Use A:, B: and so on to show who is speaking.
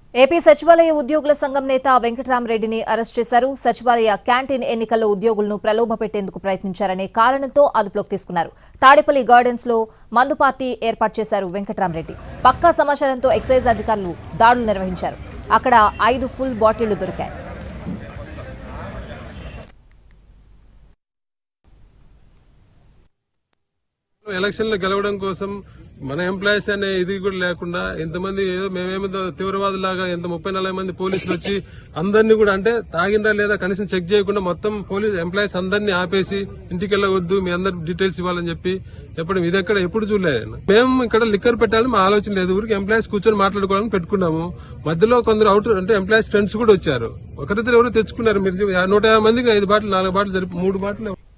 A: AP సచివాలయ ఉద్యోగుల సంఘం నేత వెంకటరామరెడ్డిని అరెస్ట్ చేశారు సచివాలయ క్యాంటీన్ ఎన్నికల్లో ఉద్యోగులను ప్రలోభపెట్టేందుకు ప్రయత్నించారనే కారణంతో అదుపులోకి తీసుకున్నారు తాడేపల్లి గార్డెన్స్ లో మందు పార్టీ ఏర్పాటు చేశారు వెంకటరామరెడ్డి పక్కా సమాచారంతో ఎక్సైజ్ అధికారులు దాడులు నిర్వహించారు అక్కడ ఐదు ఫుల్ బాటిళ్లు దొరికాయి
B: ఎలక్షన్ లో గెలవడం కోసం మన ఎంప్లాయీస్ అనే ఇది కూడా లేకుండా ఎంతమంది ఏదో మేమేమో తీవ్రవాదులాగా ఎంత ముప్పై నలభై మంది పోలీసులు వచ్చి అందరినీ కూడా అంటే తాగిందా లేదా కనీసం చెక్ చేయకుండా మొత్తం పోలీస్ ఎంప్లాయీస్ అందరినీ ఆపేసి ఇంటికి వెళ్ళవద్దు మీ అందరి డీటెయిల్స్ ఇవ్వాలని చెప్పి చెప్పడం ఇది ఎక్కడ ఎప్పుడు చూడలేదు నేను. మేము ఇక్కడ లిక్కర్ పెట్టాలని మా ఆలోచన లేదు ఊరికి ఎంప్లాయీస్ కూర్చొని మాట్లాడుకోవాలని పెట్టుకున్నాము మధ్యలో కొందరు అవుట్ అంటే ఎంప్లాయీస్ ఫ్రెండ్స్ కూడా వచ్చారు ఒకరిద్దరు ఎవరు తెచ్చుకున్నారు మీరు చూ- నూట యాభై మందికి ఐదు బాటిల్ నాలుగు బాటిల్ జరిపి మూడు బాటిల్